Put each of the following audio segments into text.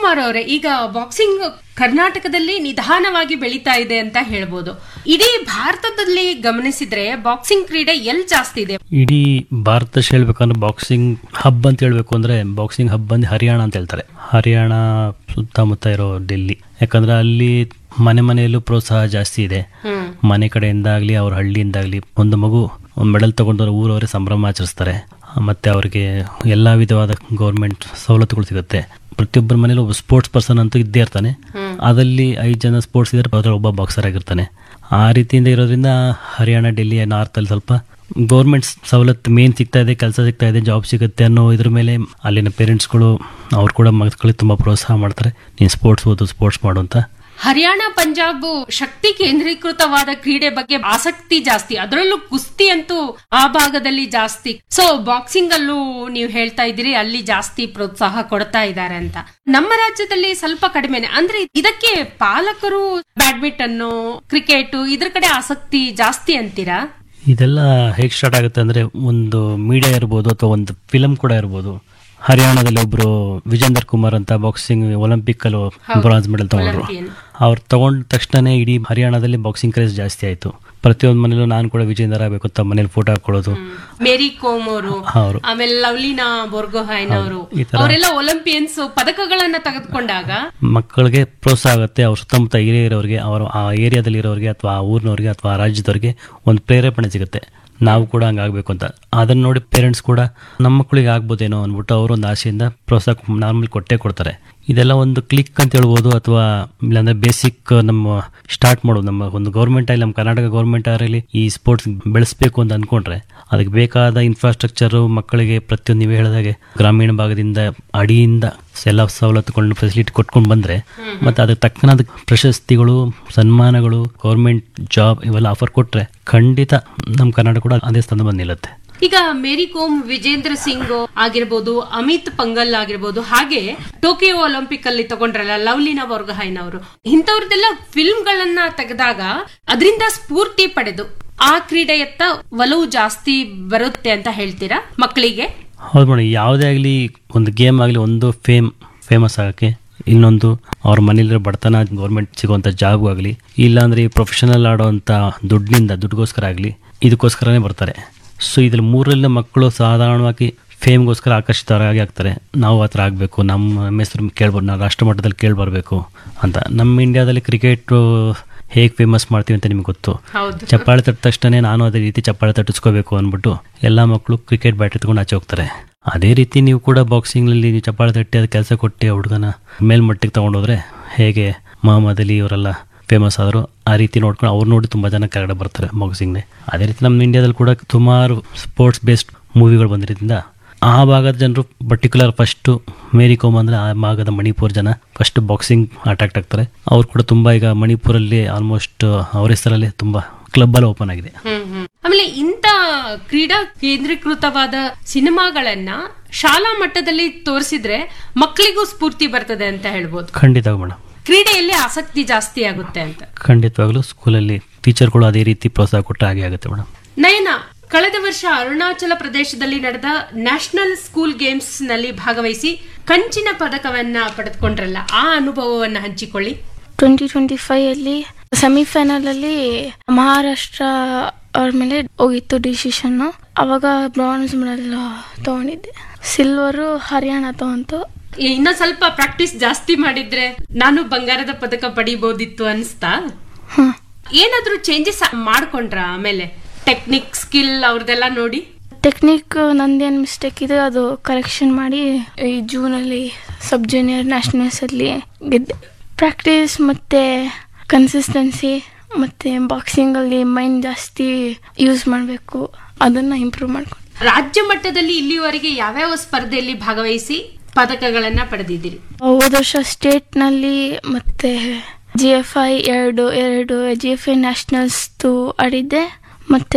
ಶಿವಕುಮಾರ್ ಅವರೇ ಈಗ ಬಾಕ್ಸಿಂಗ್ ಕರ್ನಾಟಕದಲ್ಲಿ ನಿಧಾನವಾಗಿ ಬೆಳೀತಾ ಇದೆ ಅಂತ ಹೇಳ್ಬೋದು ಇಡೀ ಭಾರತದಲ್ಲಿ ಗಮನಿಸಿದ್ರೆ ಬಾಕ್ಸಿಂಗ್ ಕ್ರೀಡೆ ಎಲ್ ಜಾಸ್ತಿ ಇದೆ ಇಡೀ ಭಾರತ ದೇಶ ಹೇಳ್ಬೇಕಂದ್ರೆ ಬಾಕ್ಸಿಂಗ್ ಹಬ್ ಅಂತ ಹೇಳ್ಬೇಕು ಅಂದ್ರೆ ಬಾಕ್ಸಿಂಗ್ ಹಬ್ ಬಂದು ಹರಿಯಾಣ ಅಂತ ಹೇಳ್ತಾರೆ ಹರಿಯಾಣ ಸುತ್ತಮುತ್ತ ಇರೋ ಡೆಲ್ಲಿ ಯಾಕಂದ್ರೆ ಅಲ್ಲಿ ಮನೆ ಮನೆಯಲ್ಲೂ ಪ್ರೋತ್ಸಾಹ ಜಾಸ್ತಿ ಇದೆ ಹ್ಮ್ ಮನೆ ಕಡೆಯಿಂದ ಆಗಲಿ ಅವ್ರ ಹಳ್ಳಿಯಿಂದಾಗಲಿ ಒಂದು ಮಗು ಒಂದು ಮೆಡಲ್ ತಗೊಂಡವ್ರ ಊರವರೇ ಸಂಭ್ರಮ ಆಚರಿಸ್ತಾರೆ ಮತ್ತೆ ಅವ್ರಿಗೆ ಎಲ್ಲ ವಿಧವಾದ ಗೌರ್ಮೆಂಟ್ ಸವಲತ್ತುಗಳು ಸಿಗುತ್ತೆ ಪ್ರತಿಯೊಬ್ಬರ ಮನೇಲಿ ಒಬ್ಬ ಸ್ಪೋರ್ಟ್ಸ್ ಪರ್ಸನ್ ಅಂತೂ ಇದ್ದೇ ಇರ್ತಾನೆ ಅದಲ್ಲಿ ಐದು ಜನ ಸ್ಪೋರ್ಟ್ಸ್ ಇದ್ರೆ ಅದ್ರಲ್ಲಿ ಒಬ್ಬ ಬಾಕ್ಸರ್ ಆಗಿರ್ತಾನೆ ಆ ರೀತಿಯಿಂದ ಇರೋದ್ರಿಂದ ಹರಿಯಾಣ ಡೆಲ್ಲಿ ನಾರ್ತಲ್ಲಿ ಸ್ವಲ್ಪ ಗೌರ್ಮೆಂಟ್ ಸವಲತ್ತು ಮೇನ್ ಸಿಗ್ತಾ ಇದೆ ಕೆಲಸ ಸಿಗ್ತಾ ಇದೆ ಜಾಬ್ ಸಿಗುತ್ತೆ ಅನ್ನೋ ಇದ್ರ ಮೇಲೆ ಅಲ್ಲಿನ ಪೇರೆಂಟ್ಸ್ಗಳು ಅವ್ರು ಕೂಡ ಮಕ್ಕಳಿಗೆ ತುಂಬ ಪ್ರೋತ್ಸಾಹ ಮಾಡ್ತಾರೆ ನೀನು ಸ್ಪೋರ್ಟ್ಸ್ ಓದು ಸ್ಪೋರ್ಟ್ಸ್ ಮಾಡು ಅಂತ ಹರಿಯಾಣ ಪಂಜಾಬ್ ಶಕ್ತಿ ಕೇಂದ್ರೀಕೃತವಾದ ಕ್ರೀಡೆ ಬಗ್ಗೆ ಆಸಕ್ತಿ ಜಾಸ್ತಿ ಅದರಲ್ಲೂ ಕುಸ್ತಿ ಅಂತೂ ಆ ಭಾಗದಲ್ಲಿ ಜಾಸ್ತಿ ಸೊ ಬಾಕ್ಸಿಂಗ್ ಅಲ್ಲೂ ನೀವು ಹೇಳ್ತಾ ಇದ್ದೀರಿ ಅಲ್ಲಿ ಜಾಸ್ತಿ ಪ್ರೋತ್ಸಾಹ ಕೊಡ್ತಾ ಇದ್ದಾರೆ ಅಂತ ನಮ್ಮ ರಾಜ್ಯದಲ್ಲಿ ಸ್ವಲ್ಪ ಕಡಿಮೆನೆ ಅಂದ್ರೆ ಇದಕ್ಕೆ ಪಾಲಕರು ಬ್ಯಾಡ್ಮಿಂಟನ್ ಕ್ರಿಕೆಟ್ ಇದ್ರ ಕಡೆ ಆಸಕ್ತಿ ಜಾಸ್ತಿ ಅಂತೀರಾ ಇದೆಲ್ಲ ಹೇಗೆ ಸ್ಟಾರ್ಟ್ ಆಗುತ್ತೆ ಅಂದ್ರೆ ಒಂದು ಮೀಡಿಯಾ ಇರ್ಬೋದು ಅಥವಾ ಒಂದು ಫಿಲಮ್ ಕೂಡ ಇರ್ಬೋದು ಹರಿಯಾಣದಲ್ಲಿ ಒಬ್ರು ವಿಜೇಂದರ್ ಕುಮಾರ್ ಅಂತ ಬಾಕ್ಸಿಂಗ್ ಒಲಿಂಪಿಕ್ ಅಲ್ಲಿ ಬ್ರಾನ್ಸ್ ಮೆಡಲ್ ತಗೊಂಡ್ರು Olympian. ಅವ್ರು ತಗೊಂಡ ತಕ್ಷಣ ಇಡೀ ಹರಿಯಾಣದಲ್ಲಿ ಬಾಕ್ಸಿಂಗ್ ಕ್ರೇಜ್ ಜಾಸ್ತಿ ಆಯ್ತು ಪ್ರತಿಯೊಂದು ಮನೇಲೂ ನಾನು ಕೂಡ ವಿಜೇಂದರ್ ಆಗಬೇಕು ಅಂತ ಮನೇಲಿ ಫೋಟೋ ಹಾಕೊಳ್ಳೋದು ಮೇರಿ ಕೋಮ್ ಅವರು ಅವರು ಆಮೇಲೆ ಲವ್ಲಿನಾ ಬೋರ್ಗೊಹೈನ್ ಅವರು ಈ ತರ- ಅವರೆಲ್ಲ ಒಲಿಂಪಿಯನ್ಸ್ ಪದಕಗಳನ್ನ ತೆಗೆದುಕೊಂಡಾಗ ಮಕ್ಕಳಿಗೆ ಪ್ರೋತ್ಸಾಹ ಆಗುತ್ತೆ ಅವ್ರ ಸುತ್ತಮುತ್ತ ಏರಿಯಾ ಇರೋರಿಗೆ ಅವರ ಆ ಏರಿಯಾದಲ್ಲಿ ಇರೋರಿಗೆ ಅಥವಾ ಆ ಊರಿನವ್ರಿಗೆ ಅಥವಾ ಆ ರಾಜ್ಯದವ್ರಿಗೆ ಒಂದು ಪ್ರೇರೇಪಣೆ ಸಿಗುತ್ತೆ ನಾವು ಕೂಡ ಹಂಗಾಗಬೇಕು ಅಂತ ಅದನ್ನ ನೋಡಿ ಪೇರೆಂಟ್ಸ್ ಕೂಡ ನಮ್ಮ ಮಕ್ಕಳಿಗೆ ಆಗ್ಬೋದೇನೋ ಅಂದ್ಬಿಟ್ಟು ಅವರು ಒಂದು ಆಸೆಯಿಂದ ಪ್ರೋತ್ಸಾಹ ನಾರ್ಮಲ್ ಕೊಟ್ಟೇ ಕೊಡ್ತಾರೆ ಇದೆಲ್ಲ ಒಂದು ಕ್ಲಿಕ್ ಅಂತ ಹೇಳ್ಬೋದು ಅಥವಾ ಇಲ್ಲಾಂದ್ರೆ ಬೇಸಿಕ್ ನಮ್ಮ ಸ್ಟಾರ್ಟ್ ಮಾಡೋದು ನಮ್ಮ ಒಂದು ಗೌರ್ಮೆಂಟ್ ಆಗಲಿ ನಮ್ಮ ಕರ್ನಾಟಕ ಗೌರ್ಮೆಂಟ್ ಆಗಲಿ ಈ ಸ್ಪೋರ್ಟ್ಸ್ ಬೆಳೆಸಬೇಕು ಅಂತ ಅನ್ಕೊಂಡ್ರೆ ಅದಕ್ಕೆ ಬೇಕಾದ ಇನ್ಫ್ರಾಸ್ಟ್ರಕ್ಚರು ಮಕ್ಕಳಿಗೆ ಪ್ರತಿಯೊಂದು ನೀವು ಹೇಳಿದಾಗೆ ಗ್ರಾಮೀಣ ಭಾಗದಿಂದ ಅಡಿಯಿಂದ ಎಲ್ಲ ಸವಲತ್ತುಗಳನ್ನು ಫೆಸಿಲಿಟಿ ಕೊಟ್ಕೊಂಡು ಬಂದ್ರೆ ಮತ್ತೆ ಅದಕ್ಕೆ ತಕ್ಕನಾದ ಪ್ರಶಸ್ತಿಗಳು ಸನ್ಮಾನಗಳು ಗೌರ್ಮೆಂಟ್ ಜಾಬ್ ಇವೆಲ್ಲ ಆಫರ್ ಕೊಟ್ರೆ ಖಂಡಿತ ನಮ್ಮ ಕರ್ನಾಟಕ ಕೂಡ ಅದೇ ಸ್ಥಾನ ಬಂದು ನಿಲ್ಲುತ್ತೆ ಈಗ ಮೇರಿ ಕೋಮ್ ವಿಜೇಂದ್ರ ಸಿಂಗ್ ಆಗಿರ್ಬೋದು ಅಮಿತ್ ಪಂಗಲ್ ಆಗಿರ್ಬೋದು ಹಾಗೆ ಟೋಕಿಯೋ ಒಲಿಂಪಿಕ್ ಅಲ್ಲಿ ತಗೊಂಡ್ರಲ್ಲ ಲವ್ಲಿನಾ ಬರ್ಗಹೈನ್ ಅವರು ಇಂಥವ್ರದ್ದೆಲ್ಲ ಫಿಲ್ಮ್ ಗಳನ್ನ ತೆಗೆದಾಗ ಅದರಿಂದ ಸ್ಫೂರ್ತಿ ಪಡೆದು ಆ ಕ್ರೀಡೆಯತ್ತ ಒಲವು ಜಾಸ್ತಿ ಬರುತ್ತೆ ಅಂತ ಹೇಳ್ತೀರಾ ಮಕ್ಕಳಿಗೆ ಹೌದು ಮೇಡಮ್ ಯಾವುದೇ ಆಗಲಿ ಒಂದು ಗೇಮ್ ಆಗಲಿ ಒಂದು ಫೇಮ್ ಫೇಮಸ್ ಆಗೋಕ್ಕೆ ಇನ್ನೊಂದು ಅವ್ರ ಮನೇಲಿರೋ ಬಡತನ ಗೌರ್ಮೆಂಟ್ ಸಿಗುವಂಥ ಜಾಬ್ ಆಗಲಿ ಇಲ್ಲಾಂದ್ರೆ ಈ ಪ್ರೊಫೆಷನಲ್ ಆಡೋವಂಥ ದುಡ್ಡಿನಿಂದ ದುಡ್ಡುಗೋಸ್ಕರ ಆಗಲಿ ಇದಕ್ಕೋಸ್ಕರನೇ ಬರ್ತಾರೆ ಸೊ ಇದ್ರಲ್ಲಿ ಮೂರರಲ್ಲಿ ಮಕ್ಕಳು ಸಾಧಾರಣವಾಗಿ ಫೇಮ್ಗೋಸ್ಕರ ಆಕರ್ಷಿತರಾಗಿ ಆಗ್ತಾರೆ ನಾವು ಆ ಥರ ಆಗಬೇಕು ನಮ್ಮ ನಮ್ಮ ಹೆಸರು ಕೇಳ್ಬೋದು ನಾವು ರಾಷ್ಟ್ರ ಮಟ್ಟದಲ್ಲಿ ಕೇಳಿಬರ್ಬೇಕು ಅಂತ ನಮ್ಮ ಇಂಡಿಯಾದಲ್ಲಿ ಕ್ರಿಕೆಟು ಹೇಗೆ ಫೇಮಸ್ ಮಾಡ್ತೀವಿ ಅಂತ ನಿಮ್ಗೆ ಗೊತ್ತು ಹೌದು ಚಪ್ಪಾಳೆ ತಟ್ಟ ತಕ್ಷಣ ನಾನು ಅದೇ ರೀತಿ ಚಪ್ಪಾಳೆ ತಟ್ಟಿಸ್ಕೋಬೇಕು ಅಂದ್ಬಿಟ್ಟು ಎಲ್ಲ ಮಕ್ಕಳು ಕ್ರಿಕೆಟ್ ಬ್ಯಾಟ್ ಎತ್ಕೊಂಡು ಆಚೆ ಹೋಗ್ತಾರೆ ಅದೇ ರೀತಿ ನೀವು ಕೂಡ ಬಾಕ್ಸಿಂಗ್ನಲ್ಲಿ ನೀವು ಚಪ್ಪಾಳೆ ತಟ್ಟಿ ಅದು ಕೆಲಸ ಕೊಟ್ಟು ಆ ಹುಡುಗನ ಮೇಲ್ಮಟ್ಟಿಗೆ ತೊಗೊಂಡೋದ್ರೆ ಹೇಗೆ ಮೊಹಮ್ಮದ್ ಅಲಿ ಇವರೆಲ್ಲ ಫೇಮಸ್ ಆದರು ಆ ರೀತಿ ನೋಡ್ಕೊಂಡು ಅವ್ರು ನೋಡಿ ತುಂಬ ಜನ ಕೆಳಗಡೆ ಬರ್ತಾರೆ ಬಾಕ್ಸಿಂಗ್ನೇ ಅದೇ ರೀತಿ ನಮ್ಮ ಇಂಡಿಯಾದಲ್ಲಿ ಕೂಡ ಸುಮಾರು ಸ್ಪೋರ್ಟ್ಸ್ ಬೇಸ್ಡ್ ಮೂವಿಗಳು ಬಂದಿರೋದ್ರಿಂದ ಆ ಭಾಗದ ಜನರು ಪರ್ಟಿಕ್ಯುಲರ್ ಫಸ್ಟು ಮೇರಿ ಕೋಮ್ ಅಂದರೆ ಆ ಭಾಗದ ಮಣಿಪುರ್ ಜನ ಫಸ್ಟ್ ಬಾಕ್ಸಿಂಗ್ ಅಟ್ರಾಕ್ಟ್ ಆಗ್ತಾರೆ ಅವ್ರು ಕೂಡ ತುಂಬ ಈಗ ಮಣಿಪುರಲ್ಲಿ ಆಲ್ಮೋಸ್ಟ್ ಅವ್ರ ಹೆಸರಲ್ಲಿ ತುಂಬ ಕ್ಲಬ್ಬಲ್ಲಿ ಓಪನ್ ಆಗಿದೆ ಹ್ಮ್ ಹ್ಮ್. ಆಮೇಲೆ ಇಂಥ ಕ್ರೀಡಾ ಕೇಂದ್ರೀಕೃತವಾದ ಸಿನಿಮಾಗಳನ್ನ ಶಾಲಾ ಮಟ್ಟದಲ್ಲಿ ತೋರಿಸಿದ್ರೆ ಮಕ್ಕಳಿಗೂ ಸ್ಫೂರ್ತಿ ಬರ್ತದೆ ಅಂತ ಹೇಳ್ಬೋದು ಖಂಡಿತ ಮೇಡಮ್ ಕ್ರೀಡೆಯಲ್ಲಿ ಆಸಕ್ತಿ ಜಾಸ್ತಿ ಆಗುತ್ತೆ ಅಂತ ಖಂಡಿತವಾಗ್ಲೂ ಸ್ಕೂಲಲ್ಲಿ ಟೀಚರ್ಗಳು ಅದೇ ರೀತಿ ಪ್ರೋತ್ಸಾಹ ಕೊಟ್ಟರೆ ಹಾಗೆ ಆಗುತ್ತೆ ಮೇಡಮ್ ನಯನ ಕಳೆದ ವರ್ಷ ಅರುಣಾಚಲ ಪ್ರದೇಶದಲ್ಲಿ ನಡೆದ ನ್ಯಾಷನಲ್ ಸ್ಕೂಲ್ ಗೇಮ್ಸ್ ನಲ್ಲಿ ಭಾಗವಹಿಸಿ ಕಂಚಿನ ಪದಕವನ್ನ ಪಡೆದುಕೊಂಡ್ರಲ್ಲ ಆ ಅನುಭವವನ್ನ ಹಂಚಿಕೊಳ್ಳಿ ಟ್ವೆಂಟಿ ಟ್ವೆಂಟಿ ಫೈವ್ ಅಲ್ಲಿ ಸೆಮಿಫೈನಲ್ ಅಲ್ಲಿ ಮಹಾರಾಷ್ಟ್ರ ಅವ್ರ ಮೇಲೆ ಹೋಗಿತ್ತು ಡಿಸಿಷನ್ ಅವಾಗ ಬ್ರಾನ್ಸ್ ಮೆಡಲ್ ತಗೊಂಡಿದ್ದೆ ಸಿಲ್ವರು ಹರಿಯಾಣ ತಗೊಂತು ಇನ್ನ ಸ್ವಲ್ಪ ಪ್ರಾಕ್ಟೀಸ್ ಜಾಸ್ತಿ ಮಾಡಿದ್ರೆ ನಾನು ಬಂಗಾರದ ಪದಕ ಪಡಿಬಹುದಿತ್ತು ಅನ್ಸ್ತಾ ಹ್ಮ್ ಏನಾದ್ರೂ ಚೇಂಜಸ್ ಮಾಡ್ಕೊಂಡ್ರ ಆಮೇಲೆ ಟೆಕ್ನಿಕ್ ಸ್ಕಿಲ್ ಅವ್ರದೆಲ್ಲ ನೋಡಿ ಟೆಕ್ನಿಕ್ ನಂದೇನು ಮಿಸ್ಟೇಕ್ ಇದೆ ಅದು ಕರೆಕ್ಷನ್ ಮಾಡಿ ಈ ಜೂನಲ್ಲಿ ಸಬ್ ಜೂನಿಯರ್ ನ್ಯಾಷನಲ್ಸ್ ಅಲ್ಲಿ ಗೆದ್ದೆ ಪ್ರಾಕ್ಟೀಸ್ ಮತ್ತೆ ಕನ್ಸಿಸ್ಟೆನ್ಸಿ ಮತ್ತೆ ಬಾಕ್ಸಿಂಗ್ ಅಲ್ಲಿ ಮೈಂಡ್ ಜಾಸ್ತಿ ಯೂಸ್ ಮಾಡಬೇಕು ಅದನ್ನ ಇಂಪ್ರೂವ್ ಮಾಡ್ಕೊಂಡು ರಾಜ್ಯ ಮಟ್ಟದಲ್ಲಿ ಇಲ್ಲಿವರೆಗೆ ಯಾವ್ಯಾವ ಸ್ಪರ್ಧೆಯಲ್ಲಿ ಭಾಗವಹಿಸಿ ಪದಕಗಳನ್ನ ಪಡೆದಿದ್ದೀರಿ ಹೋದ ವರ್ಷ ಸ್ಟೇಟ್ನಲ್ಲಿ ಮತ್ತೆ ಜಿ ಎಫ್ ಐ ಎರಡು ಎರಡು ಜಿ ಎಫ್ ಐ ನ್ಯಾಷನಲ್ಸ್ದು ಆಡಿದ್ದೆ ಮತ್ತೆ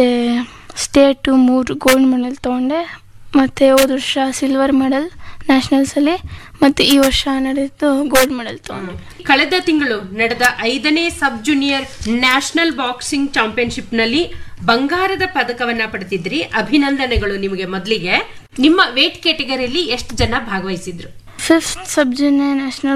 ಸ್ಟೇಟು ಮೂರು ಗೋಲ್ಡ್ ಮೆಡಲ್ ತೊಗೊಂಡೆ ಮತ್ತೆ ಹೋದ ವರ್ಷ ಸಿಲ್ವರ್ ಮೆಡಲ್ ನ್ಯಾಷನಲ್ಸಲ್ಲಿ ಮತ್ತೆ ಈ ವರ್ಷ ನಡೆದಿದ್ದು ಗೋಲ್ಡ್ ಮೆಡಲ್ ತೊಗೊಂಡೆ ಕಳೆದ ತಿಂಗಳು ನಡೆದ ಐದನೇ sub junior national boxing championship ನಲ್ಲಿ ಬಂಗಾರದ ಪದಕವನ್ನ ಪಡೆದಿದ್ರಿ ಅಭಿನಂದನೆಗಳು ನಿಮಗೆ ಮೊದಲಿಗೆ ನಿಮ್ಮ ವೇಟ್ ಕ್ಯಾಟಗರಿಯಲ್ಲಿ ಎಷ್ಟು ಜನ ಭಾಗವಹಿಸಿದ್ರು ಫಿಫ್ತ್ ಸಬ್ ಜೂನಿಯರ್ ನ್ಯಾಷನಲ್